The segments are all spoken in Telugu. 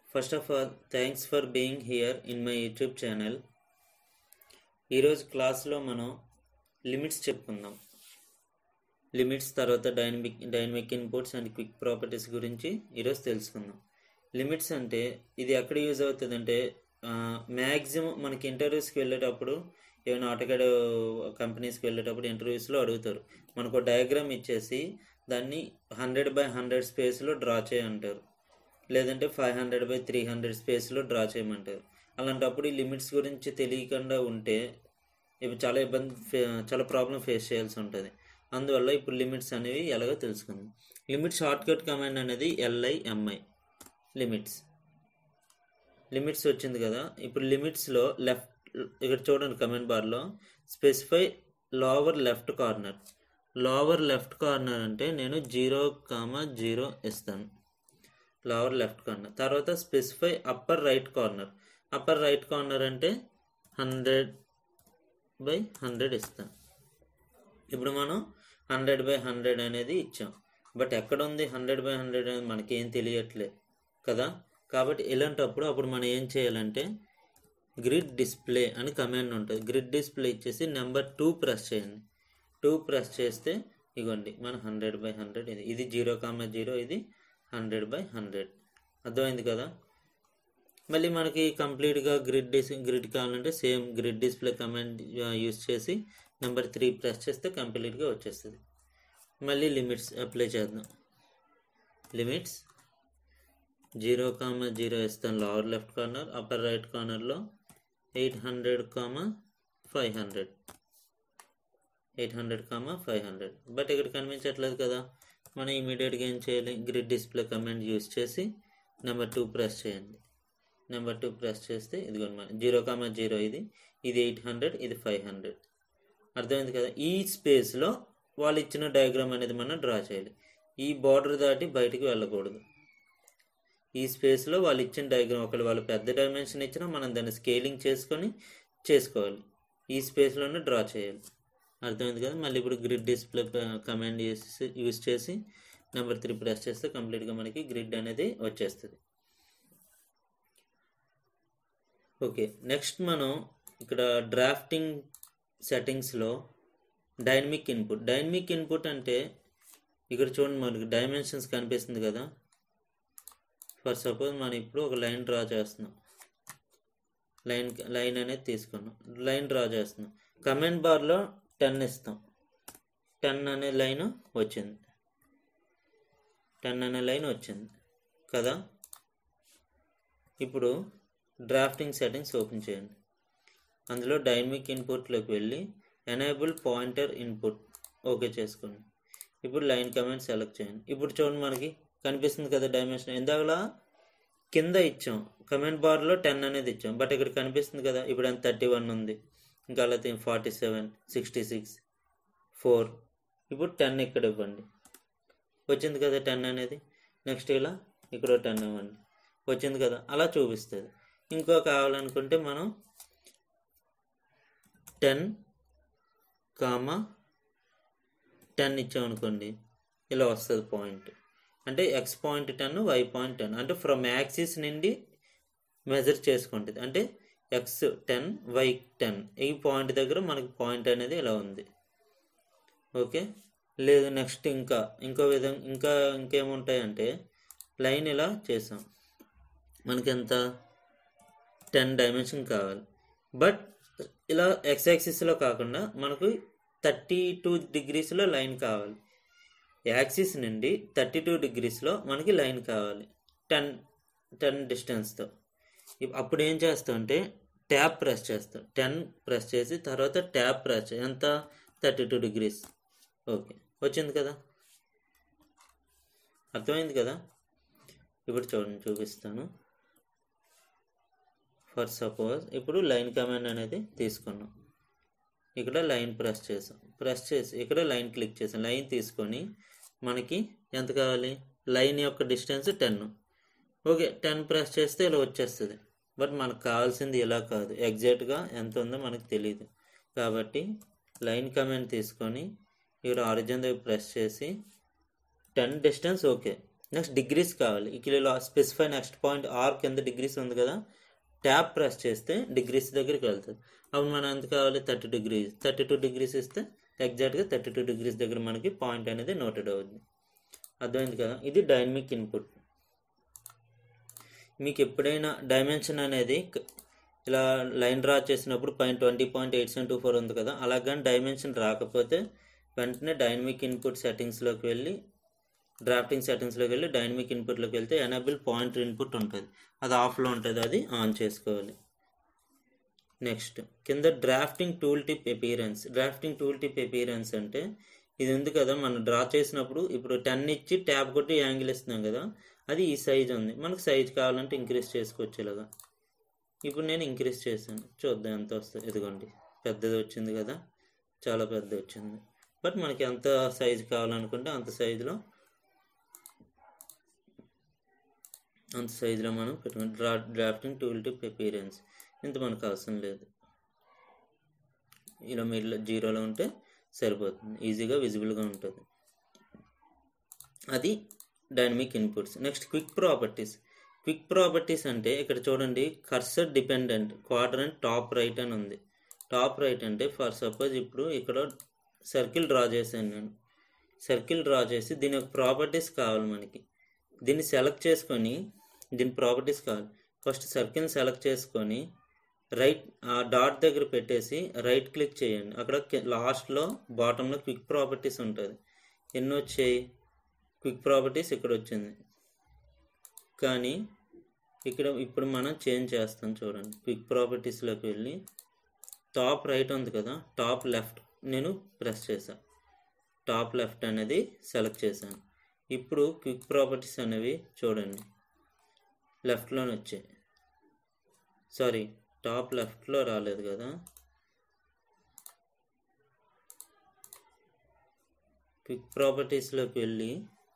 first of all thanks for being here in my YouTube channel ఈరోజు క్లాస్లో మనం లిమిట్స్ చెప్పుకుందాం లిమిట్స్ తర్వాత dynamic dynamic inputs and quick properties గురించి ఈరోజు తెలుసుకుందాం లిమిట్స్ అంటే ఇది ఎక్కడ యూజ్ అవుతుంది అంటే మ్యాక్సిమం మనకి ఇంటర్వ్యూస్కి వెళ్ళేటప్పుడు ఏమైనా ఆటోకాడ్ కంపెనీస్కి వెళ్ళేటప్పుడు ఇంటర్వ్యూస్లో అడుగుతారు మనకు డయాగ్రామ్ ఇచ్చేసి దాన్ని హండ్రెడ్ బై హండ్రెడ్ స్పేస్లో డ్రా చేయమంటారు లేదంటే five hundred by three hundred స్పేస్లో డ్రా చేయమంటారు అలాంటప్పుడు ఈ లిమిట్స్ గురించి తెలియకుండా ఉంటే ఇప్పుడు చాలా ఇబ్బంది ఫే చాలా ప్రాబ్లం ఫేస్ చేయాల్సి ఉంటుంది అందువల్ల ఇప్పుడు లిమిట్స్ అనేవి ఎలాగో తెలుసుకుందాం లిమిట్ షార్ట్ కట్ కమాండ్ అనేది ఎల్ఐ ఎంఐ లిమిట్స్ లిమిట్స్ వచ్చింది కదా ఇప్పుడు లిమిట్స్లో లెఫ్ట్ ఇక్కడ చూడండి కమెంట్ బార్లో specify lower left corner lower left corner అంటే నేను జీరో కామా జీరో ఇస్తాను లోవర్ లెఫ్ట్ కార్నర్ తర్వాత specify upper right corner upper right corner అంటే హండ్రెడ్ బై హండ్రెడ్ ఇస్తాను ఇప్పుడు మనం హండ్రెడ్ బై హండ్రెడ్ అనేది ఇచ్చాం బట్ ఎక్కడ ఉంది హండ్రెడ్ బై హండ్రెడ్ అనేది మనకేం తెలియట్లే కదా కాబట్టి ఇలాంటప్పుడు అప్పుడు మనం ఏం చేయాలంటే గ్రిడ్ డిస్ప్లే అని కమాండ్ ఉంటుంది గ్రిడ్ డిస్ప్లే ఇచ్చేసి నెంబర్ టూ ప్రెస్ చేయండి టూ ప్రెస్ చేస్తే ఇగోండి మన హండ్రెడ్ బై హండ్రెడ్ ఇది ఇది జీరో కామా జీరో ఇది హండ్రెడ్ బై హండ్రెడ్ అర్థమైంది కదా మళ్ళీ మనకి కంప్లీట్గా గ్రిడ్ డిస్ గ్రిడ్ కావాలంటే same grid display command use చేసి నెంబర్ త్రీ ప్రెస్ చేస్తే కంప్లీట్గా వచ్చేస్తుంది మళ్ళీ లిమిట్స్ అప్లై చేద్దాం లిమిట్స్ జీరో కామా జీరో ఇస్తాను lower left corner upper right కార్నర్లో eight hundred comma five hundred eight hundred comma five hundred but ఇక్కడ కనిపించట్లేదు కదా మనం ఇమీడియట్గా ఏం చేయాలి గ్రిడ్ డిస్ప్లే కమాండ్ యూస్ చేసి నెంబర్ టూ ప్రెస్ చేయండి నెంబర్ టూ ప్రెస్ చేస్తే ఇదిగోండి మన జీరో కామా జీరో ఇది ఇది ఎయిట్ హండ్రెడ్ ఇది ఫైవ్ హండ్రెడ్ అర్థమైంది కదా ఈ స్పేస్లో వాళ్ళు ఇచ్చిన డయాగ్రామ్ అనేది మనం డ్రా చేయాలి ఈ బార్డర్ దాటి బయటికి వెళ్ళకూడదు ఈ స్పేస్లో వాళ్ళు ఇచ్చిన డయాగ్రామ్ ఒకవేళ వాళ్ళు పెద్ద డైమెన్షన్ ఇచ్చినా మనం దాన్ని స్కేలింగ్ చేసుకొని చేసుకోవాలి ఈ స్పేస్లోనే డ్రా చేయాలి అర్థమైంది కదా మళ్ళీ ఇప్పుడు గ్రిడ్ డిస్ప్లే కమాండ్ చేసి యూస్ చేసి నెంబర్ త్రీ ప్రెస్ చేస్తే కంప్లీట్గా మనకి గ్రిడ్ అనేది వచ్చేస్తుంది ఓకే నెక్స్ట్ మనం ఇక్కడ డ్రాఫ్టింగ్ సెట్టింగ్స్లో డైనమిక్ ఇన్పుట్ డైనమిక్ ఇన్పుట్ అంటే ఇక్కడ చూడండి మనకి డైమెన్షన్స్ కనిపిస్తుంది కదా ఫర్ సపోజ్ మనం ఇప్పుడు ఒక లైన్ డ్రా చేస్తున్నాం లైన్ లైన్ అనేది తీసుకున్నాం లైన్ డ్రా చేస్తున్నాం కమెంట్ బార్లో టెన్ ఇస్తాం టెన్ అనే లైన్ వచ్చింది టెన్ అనే లైన్ వచ్చింది కదా ఇప్పుడు డ్రాఫ్టింగ్ సెట్టింగ్స్ ఓపెన్ చేయండి అందులో డైనమిక్ ఇన్పుట్లోకి వెళ్ళి ఎనేబుల్ పాయింటర్ ఇన్పుట్ ఓకే చేసుకోండి ఇప్పుడు లైన్ కమెంట్ సెలెక్ట్ చేయండి ఇప్పుడు చూడండి మనకి కనిపిస్తుంది కదా డైమెన్షన్ ఇందాకలా కింద ఇచ్చాం కమెంట్ బార్లో టెన్ అనేది ఇచ్చాం బట్ ఇక్కడ కనిపిస్తుంది కదా ఇప్పుడు ఎంత థర్టీ వన్ ఉంది ఇంకా అలా forty seven sixty six four ఇప్పుడు టెన్ ఇక్కడ ఇవ్వండి వచ్చింది కదా టెన్ అనేది నెక్స్ట్ ఇలా ఇక్కడ టెన్ ఇవ్వండి వచ్చింది కదా అలా చూపిస్తుంది ఇంకో కావాలనుకుంటే మనం టెన్ కామా టెన్ ఇచ్చామనుకోండి ఇలా వస్తుంది పాయింట్ అంటే X point ten Y point ten అంటే ఫ్రమ్ యాక్సిస్ నుండి మెజర్ చేసుకుంటుంది అంటే ఎక్స్ టెన్ వై టెన్ ఈ పాయింట్ దగ్గర మనకి పాయింట్ అనేది ఇలా ఉంది ఓకే లేదు నెక్స్ట్ ఇంకా ఇంకో విధంగా ఇంకా ఇంకేముంటాయంటే లైన్ ఇలా చేసాం మనకి ఎంత టెన్ డైమెన్షన్ కావాలి బట్ ఇలా ఎక్స్ యాక్సిస్లో కాకుండా మనకు థర్టీ టూ డిగ్రీస్లో లైన్ కావాలి యాక్సిస్ నుండి థర్టీ టూ డిగ్రీస్లో మనకి లైన్ కావాలి టెన్ టెన్ డిస్టెన్స్తో అప్పుడు ఏం చేస్తాం అంటే ట్యాప్ ప్రెస్ చేస్తాం టెన్ ప్రెస్ చేసి తర్వాత ట్యాప్ ప్రెస్ ఎంత థర్టీ టూ డిగ్రీస్ ఓకే వచ్చింది కదా అర్థమైంది కదా ఇప్పుడు చూడండి చూపిస్తాను ఫర్ సపోజ్ ఇప్పుడు లైన్ కమాండ్ అనేది తీసుకున్నాం ఇక్కడ లైన్ ప్రెస్ చేసాం ప్రెస్ చేసి ఇక్కడ లైన్ క్లిక్ చేసాం లైన్ తీసుకొని మనకి ఎంత కావాలి లైన్ యొక్క distance ten okay ten press చేస్తే ఇలా వచ్చేస్తుంది బట్ మనకు కావాల్సింది ఇలా కాదు ఎగ్జాక్ట్గా ఎంత ఉందో మనకు తెలియదు కాబట్టి లైన్ కమాండ్ తీసుకొని ఇక్కడ ఆరిజిన్ దగ్గర ప్రెస్ చేసి ten distance okay next degrees కావాలి ఇక్కడ స్పెసిఫై నెక్స్ట్ పాయింట్ ఆర్ కింద డిగ్రీస్ ఉంది కదా ట్యాప్ ప్రెస్ చేస్తే డిగ్రీస్ దగ్గరికి వెళ్తుంది అప్పుడు మనం ఎంత కావాలి thirty degrees thirty two degrees ఇస్తే ఎగ్జాక్ట్గా థర్టీ టూ డిగ్రీస్ దగ్గర మనకి పాయింట్ అనేది నోటెడ్ అవుతుంది అర్థమైంది కదా ఇది డైనమిక్ ఇన్పుట్ మీకు ఎప్పుడైనా డైమెన్షన్ అనేది క- ఇలా లైన్ డ్రా చేసినప్పుడు పైన twenty point eight seven two four ఉంది కదా అలా కానీ డైమెన్షన్ రాకపోతే వెంటనే డైనమిక్ ఇన్పుట్ సెట్టింగ్స్లోకి వెళ్ళి డ్రాఫ్టింగ్ సెట్టింగ్స్లోకి వెళ్ళి డైనమిక్ ఇన్పుట్లోకి వెళ్తే ఎనబుల్ పాయింటర్ ఇన్పుట్ ఉంటుంది అది ఆఫ్లో ఉంటుంది అది ఆన్ చేసుకోవాలి నెక్స్ట్ కింద drafting tool tip appearance drafting tool tip appearance అంటే ఇది ఉంది కదా మనం డ్రా చేసినప్పుడు ఇప్పుడు టెన్ ఇచ్చి ట్యాప్ కొట్టి యాంగిల్ ఇస్తున్నాం కదా అది ఈ సైజ్ ఉంది మనకు సైజ్ కావాలంటే ఇంక్రీజ్ చేసుకోవచ్చు ఇలాగా ఇప్పుడు నేను ఇంక్రీజ్ చేశాను చూద్దాం ఎంత వస్తుంది ఇదిగోండి పెద్దది వచ్చింది కదా చాలా పెద్ద వచ్చింది బట్ మనకి ఎంత సైజు కావాలనుకుంటే అంత సైజులో అంత సైజులో మనం పెట్టుకుని draw drafting tool tip appearance ఇంత మనకు అవసరం లేదు ఇలా మీరు జీరోలో ఉంటే సరిపోతుంది ఈజీగా విజిబుల్గా ఉంటుంది అది dynamic inputs next quick properties quick properties అంటే ఇక్కడ చూడండి cursor dependent quadrant top right అని ఉంది టాప్ రైట్ అంటే ఫర్ సపోజ్ ఇప్పుడు ఇక్కడ సర్కిల్ డ్రా చేశాను నేను సర్కిల్ డ్రా చేసి దీని యొక్క ప్రాపర్టీస్ కావాలి మనకి దీన్ని సెలెక్ట్ చేసుకొని దీని ప్రాపర్టీస్ కావాలి ఫస్ట్ సర్కిల్ని సెలెక్ట్ చేసుకొని రైట్ ఆ డాట్ దగ్గర పెట్టేసి రైట్ క్లిక్ చేయండి అక్కడ లాస్ట్లో బాటంలో క్విక్ ప్రాపర్టీస్ ఉంటుంది ఎన్ని వచ్చాయి క్విక్ ప్రాపర్టీస్ ఇక్కడ వచ్చింది కానీ ఇక్కడ ఇప్పుడు మనం చేంజ్ చేస్తాం చూడండి క్విక్ ప్రాపర్టీస్లోకి వెళ్ళి టాప్ రైట్ ఉంది కదా టాప్ లెఫ్ట్ నేను ప్రెస్ చేశాను టాప్ లెఫ్ట్ అనేది సెలెక్ట్ చేశాను ఇప్పుడు క్విక్ ప్రాపర్టీస్ అనేవి చూడండి లెఫ్ట్లోనే వచ్చాయి సారీ టాప్ లెఫ్ట్లో రాలేదు కదా క్విక్ ప్రాపర్టీస్లోకి వెళ్ళి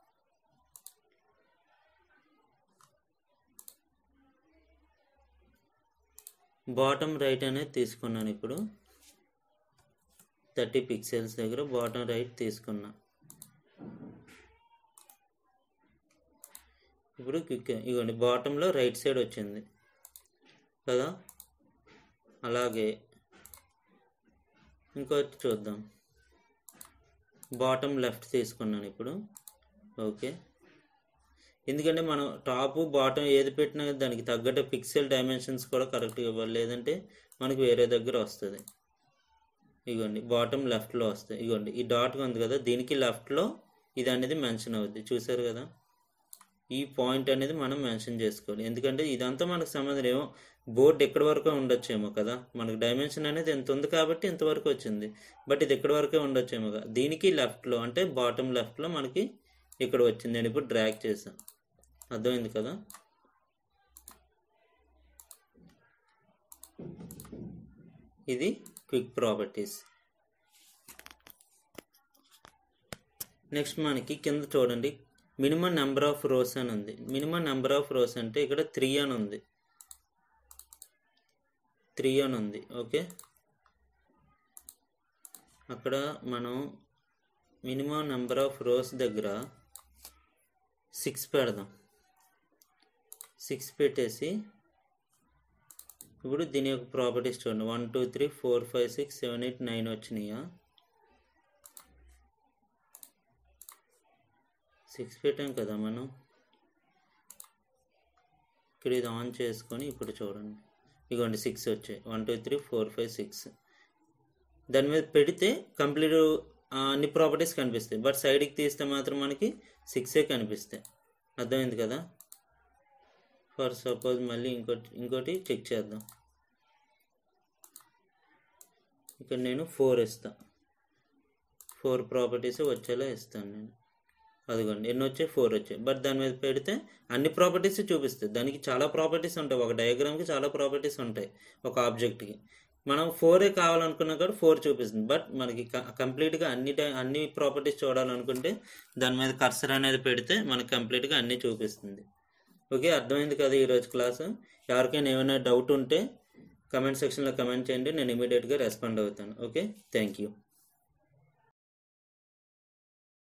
బాటమ్ రైట్ అనేది తీసుకున్నాను ఇప్పుడు థర్టీ పిక్సెల్స్ దగ్గర బాటమ్ రైట్ తీసుకున్నా ఇప్పుడు క్విక్ ఇవ్వండి బాటంలో రైట్ సైడ్ వచ్చింది కదా అలాగే ఇంకోటి చూద్దాం బాటమ్ లెఫ్ట్ తీసుకున్నాను ఇప్పుడు ఓకే ఎందుకంటే మనం టాప్ బాటమ్ ఏది పెట్టినా దానికి తగ్గట్టు పిక్సెల్ డైమెన్షన్స్ కూడా కరెక్ట్గా ఇవ్వాలి లేదంటే మనకి వేరే దగ్గర వస్తుంది ఇగోండి బాటమ్ లెఫ్ట్లో వస్తాయి ఇగోండి ఈ డాట్ ఉంది కదా దీనికి లెఫ్ట్లో ఇది అనేది మెన్షన్ అవుద్ది చూసారు కదా ఈ పాయింట్ అనేది మనం మెన్షన్ చేసుకోవాలి ఎందుకంటే ఇదంతా మనకు సంబంధం ఏమో బోర్డు ఎక్కడి వరకు ఉండొచ్చేమో కదా మనకు డైమెన్షన్ అనేది ఎంత ఉంది కాబట్టి ఇంతవరకు వచ్చింది బట్ ఇది ఎక్కడి వరకే ఉండొచ్చేమో కదా దీనికి లెఫ్ట్లో అంటే బాటమ్ లెఫ్ట్లో మనకి ఇక్కడ వచ్చింది నేను ఇప్పుడు డ్రాగ్ చేశాను అర్థమైంది కదా ఇది క్విక్ ప్రాపర్టీస్ నెక్స్ట్ మనకి కింద చూడండి మినిమం నెంబర్ ఆఫ్ రోస్ అని ఉంది మినిమం నెంబర్ ఆఫ్ రోస్ అంటే ఇక్కడ త్రీ అని ఉంది త్రీ అని ఉంది ఓకే అక్కడ మనం మినిమం నెంబర్ ఆఫ్ రోస్ దగ్గర సిక్స్ పెడదాం సిక్స్ పెట్టేసి ఇప్పుడు దీని యొక్క ప్రాపర్టీస్ చూడండి one two three four five six seven eight nine వచ్చినాయా సిక్స్ పెట్టాం కదా మనం ఇక్కడ ఇది ఆన్ చేసుకొని ఇప్పుడు చూడండి ఇగోండి సిక్స్ వచ్చాయి one two three four five six దాని మీద పెడితే కంప్లీట్ అన్ని ప్రాపర్టీస్ కనిపిస్తాయి బట్ సైడ్కి తీస్తే మాత్రం మనకి సిక్సే కనిపిస్తాయి అర్థమైంది కదా ఫర్ సపోజ్ మళ్ళీ ఇంకోటి ఇంకోటి చెక్ చేద్దాం ఇక్కడ నేను ఫోర్ ఇస్తా ఫోర్ ప్రాపర్టీస్ వచ్చేలా ఇస్తాను నేను అదిగోండి ఎన్ని వచ్చాయి ఫోర్ వచ్చాయి బట్ దాని మీద పెడితే అన్ని ప్రాపర్టీస్ చూపిస్తాయి దానికి చాలా ప్రాపర్టీస్ ఉంటాయి ఒక డయాగ్రామ్కి చాలా ప్రాపర్టీస్ ఉంటాయి ఒక ఆబ్జెక్ట్కి మనం ఫోరే కావాలనుకున్నా కూడా ఫోర్ చూపిస్తుంది బట్ మనకి కంప్లీట్గా అన్ని డై- అన్ని ప్రాపర్టీస్ చూడాలనుకుంటే దాని మీద కర్సర్ అనేది పెడితే మనకి కంప్లీట్గా అన్నీ చూపిస్తుంది ఓకే అర్థమైంది కదా ఈరోజు క్లాసు ఎవరికైనా ఏమైనా డౌట్ ఉంటే కమెంట్ సెక్షన్లో కమెంట్ చేయండి నేను ఇమీడియట్గా రెస్పాండ్ అవుతాను ఓకే థ్యాంక్ యూ